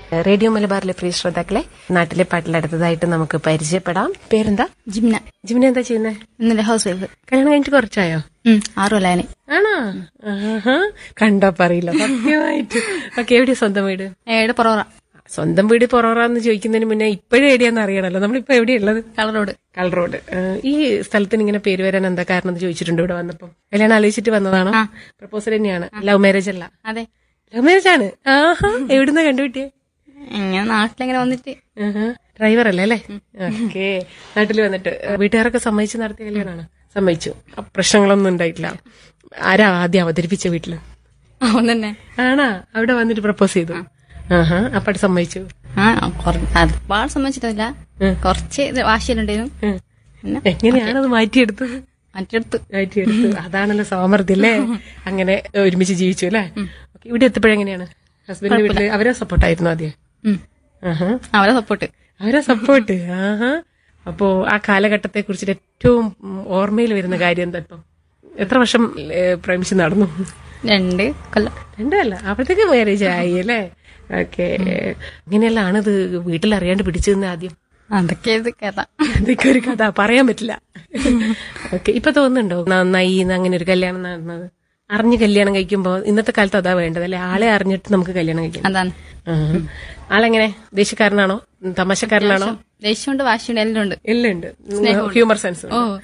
Radio മലബാറിലെ പ്രിയ ശ്രോതാക്കളെ നാട്ടിലെ പാട്ടിലടുത്തതായിട്ട് നമുക്ക് പരിചയപ്പെടാം പേരെന്താ ജിംന ജിമിനെ എന്താ ചെയ്യുന്നത് ഇന്നലെ ഹൗസ് വൈഫ് കല്യാണം കഴിഞ്ഞിട്ട് കുറച്ചായോ ആറു കൊല്ലാന് ആണോ ആഹാ. കണ്ടാ പറയില്ല സത്യമായിട്ട് ഓക്കെ എവിടെയാ സ്വന്തം വീട് ഏഴ് പൊറോറ സ്വന്തം വീട് പൊറോറാന്ന് ചോദിക്കുന്നതിന് മുന്നേ ഇപ്പോഴും എവിടെയാന്ന് അറിയണല്ലോ നമ്മളിപ്പോ എവിടെയുള്ളത് കളർ റോഡ് കൾ റോഡ് ഏഹ്, ഈ സ്ഥലത്തിന് ഇങ്ങനെ പേര് വരാൻ എന്താ കാരണം എന്ന് ചോദിച്ചിട്ടുണ്ട് ഇവിടെ വന്നപ്പോ കല്യാണം ആലോചിച്ചിട്ട് വന്നതാണോ പ്രപ്പോസൽ തന്നെയാണ് ലവ് മാരേജ് അല്ല അതെ ലവ് മാരേജ് ആണ് ആഹാ എവിടുന്ന കണ്ടുപിട്ടിയേ ഇങ്ങനെ നാട്ടിലെങ്ങനെ വന്നിട്ട് ഡ്രൈവർ അല്ലേ അല്ലേ ഓക്കെ നാട്ടിൽ വന്നിട്ട് ഏഹ്, വീട്ടുകാരൊക്കെ സമ്മതിച്ച് നടത്തിയ കല്യാണമാണ് സമ്മതിച്ചു അപ്പൊ പ്രശ്നങ്ങളൊന്നും ഉണ്ടായിട്ടില്ല ആരാ ആദ്യം അവതരിപ്പിച്ച വീട്ടില് അവൻ തന്നെ ആണാ അവിടെ വന്നിട്ട് പ്രപ്പോസ് ചെയ്തു ആഹാ അപ്പടി സമ്മതിച്ചു ആ കുറ- ഒരുപാട് സമ്മതിച്ചിട്ടില്ല കുറച്ച് ഇത് വാശിയിലുണ്ടായിരുന്നു ഉം. പിന്നെ എങ്ങനെയാണത് മാറ്റിയെടുത്തത് മറ്റെടുത്ത് മാറ്റിയെടുത്തു അതാണല്ലോ സാമർഥ്യം അല്ലേ അങ്ങനെ ഒരുമിച്ച് ജീവിച്ചു അല്ലേ ഓക്കേ, ഇവിടെ എത്തിയപ്പോഴെങ്ങനെയാണ് ഹസ്ബൻഡിന്റെ വീട്ടില് അവരെ സപ്പോർട്ടായിരുന്നു ആദ്യം ആഹാ അവരെ സപ്പോർട്ട് അവരെ സപ്പോർട്ട് ആഹാ അപ്പോ ആ കാലഘട്ടത്തെ കുറിച്ചിട്ട് ഏറ്റവും ഉം, ഓർമ്മയിൽ വരുന്ന കാര്യം എന്താ ഇപ്പം എത്ര വർഷം ഏ, പ്രേമിച്ച് നടന്നു രണ്ട് കൊല്ലം രണ്ടല്ല അപ്പോഴത്തേക്ക് മാരേജ് ആയി അല്ലേ ഓക്കെ ഇങ്ങനെയല്ലാണ് ഇത് വീട്ടിൽ അറിയാണ്ട് പിടിച്ചതെന്ന് ആദ്യം അതൊക്കെ ഇത് കഥ അതൊക്കെ ഒരു കഥ പറയാൻ പറ്റില്ല ഓക്കെ ഇപ്പൊ തോന്നുന്നുണ്ടോ നന്നായി ഇന്ന് അങ്ങനെ ഒരു കല്യാണം നടന്നത് അറിഞ്ഞ് കല്യാണം കഴിക്കുമ്പോ ഇന്നത്തെ കാലത്ത് അതാ വേണ്ടത് അല്ലെ ആളെ അറിഞ്ഞിട്ട് നമുക്ക് കല്യാണം കഴിക്കാം അതാണ് ആ. ആളെങ്ങനെ ദേഷ്യക്കാരനാണോ തമാശക്കാരനാണോ ദേഷ്യമുണ്ട് വാശിയുണ്ട് എല്ലാം ഉണ്ട് എല്ലാം ഉണ്ട് ഹ്യൂമർ സെൻസ്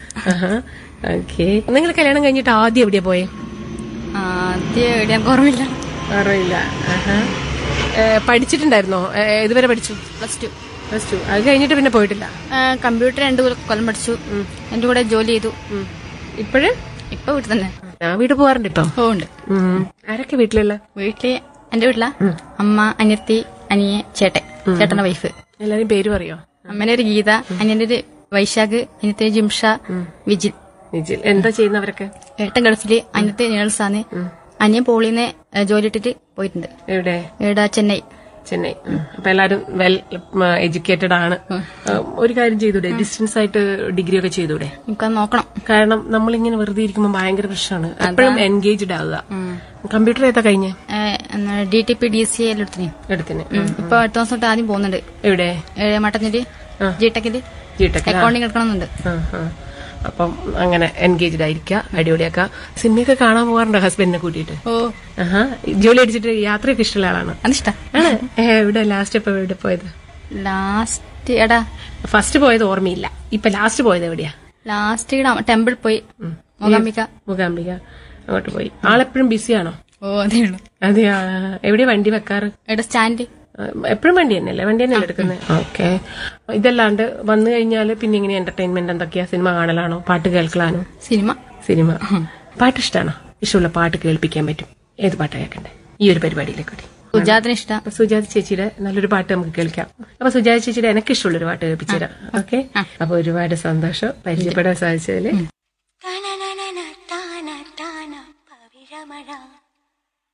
ഓക്കെ നിങ്ങൾ കല്യാണം കഴിഞ്ഞിട്ട് ആദ്യം എവിടെയാ പോയേ ആദ്യം എവിടെയാ ഓർമ്മയില്ല അറിയില്ല പഠിച്ചിട്ടുണ്ടായിരുന്നോ ഏ, ഇതുവരെ പഠിച്ചു പ്ലസ് ടു പ്ലസ് ടു അത് കഴിഞ്ഞിട്ട് പിന്നെ പോയിട്ടില്ല കമ്പ്യൂട്ടർ രണ്ട് കൊല്ലം- കൊല്ലം പഠിച്ചു എന്റെ കൂടെ ജോലി ചെയ്തു ഇപ്പോഴ് ഇപ്പൊ വീട്ടിൽ തന്നെ ഞാൻ വീട് പോവാറുണ്ട് ഇപ്പൊ ഓ ഉണ്ട് ഉം. ആരൊക്കെ വീട്ടിലുള്ള വീട്ടില് എന്റെ വീട്ടിലാ അമ്മ അനിയത്തി അനിയെ ചേട്ടൻ ചേട്ടന്റെ വൈഫ് എല്ലാരും പേര് പറയോ അമ്മേന്റെ ഒരു ഗീത അനിയന്റെ ഒരു വൈശാഖ് അനിയത്തെ ജിംഷ വിജിൽ നിജിൽ എന്താ ചെയ്യുന്നവരൊക്കെ ഏട്ടൻ ഗൾഫില് അനിയത്തെ നേഴ്സാണ് അനിയൻ പോളിന്ന് ജോലി ഇട്ടിട്ട് പോയിട്ടുണ്ട് എവിടെ ഇവിടെ ചെന്നൈ ചെന്നൈ ഉം. അപ്പൊ എല്ലാരും വെൽ എഡ്യൂക്കേറ്റഡ് ആണ് ഉം, ഒരു കാര്യം ചെയ്തൂടെ ഡിസ്റ്റൻസ് ആയിട്ട് ഡിഗ്രി ഒക്കെ ചെയ്തൂടെ എനിക്കത് നോക്കണം കാരണം നമ്മളിങ്ങനെ വെറുതെ ഇരിക്കുമ്പോൾ ഭയങ്കര പ്രശ്നമാണ് എപ്പോഴും എൻഗേജ്ഡ് ആവുക കമ്പ്യൂട്ടർ ഏതാ കഴിഞ്ഞേ D T P D C എല്ലാം എടുത്തിന് എടുത്തിന് ഇപ്പൊ അടുത്ത ദിവസം തൊട്ട് ആദ്യം പോകുന്നുണ്ട് എവിടെ മട്ടന്നിട്ട് ജി ടെക്കില് ജിടെക് അക്കൗണ്ടിങ് എടുക്കണമെന്നുണ്ട് അപ്പം അങ്ങനെ എൻഗേജ്ഡ് ആയിരിക്കുക അടിപൊളിയാക്കുക സിനിമയൊക്കെ കാണാൻ പോകാറുണ്ടോ ഹസ്ബൻഡിനെ കൂട്ടിയിട്ട് ഓ ആഹാ ജോലി അടിച്ചിട്ട് യാത്രയൊക്കെ ഇഷ്ടമുള്ള ആളാണ് അതിഷ്ട ആണ് ഏ, എവിടെ ലാസ്റ്റ് ഇപ്പൊ എവിടെ പോയത് ലാസ്റ്റ് എടാ ഫസ്റ്റ് പോയത് ഓർമ്മയില്ല ഇപ്പൊ ലാസ്റ്റ് പോയത് എവിടെയാ ലാസ്റ്റ് ടെമ്പിൾ പോയി മൂകാംബിക മൂകാംബിക അങ്ങോട്ട് പോയി ആളെപ്പോഴും ബിസിയാണോ ഓ അതേ ഉള്ളു അതെ ആ, എവിടെയാ വണ്ടി വെക്കാറ് ഇവിടെ സ്റ്റാൻഡ് എപ്പോഴും വണ്ടി തന്നെയല്ലേ വണ്ടി തന്നെയല്ലേ എടുക്കുന്നത് ഓക്കെ ഇതല്ലാണ്ട് വന്നു കഴിഞ്ഞാൽ പിന്നെ ഇങ്ങനെ എന്റർടൈൻമെന്റ് എന്തൊക്കെയാ സിനിമ കാണലാണോ പാട്ട് കേൾക്കലാണോ സിനിമ സിനിമ പാട്ട് ഇഷ്ടമാണോ ഇഷ്ടമുള്ള പാട്ട് കേൾപ്പിക്കാൻ പറ്റും ഏത് പാട്ടാ കേൾക്കണ്ടേ ഈ ഒരു പരിപാടിയിലേക്ക് കൂടി സുജാതിന് ഇഷ്ടം അപ്പൊ സുജാത ചേച്ചിയുടെ നല്ലൊരു പാട്ട് നമുക്ക് കേൾക്കാം അപ്പൊ സുജാത ചേച്ചിയുടെ എനിക്ക് ഇഷ്ടമുള്ള ഒരു പാട്ട് കേൾപ്പിച്ചു തരാം ഓക്കെ അപ്പൊ ഒരുപാട് സന്തോഷം പരിചയപ്പെടാൻ സാധിച്ചതില്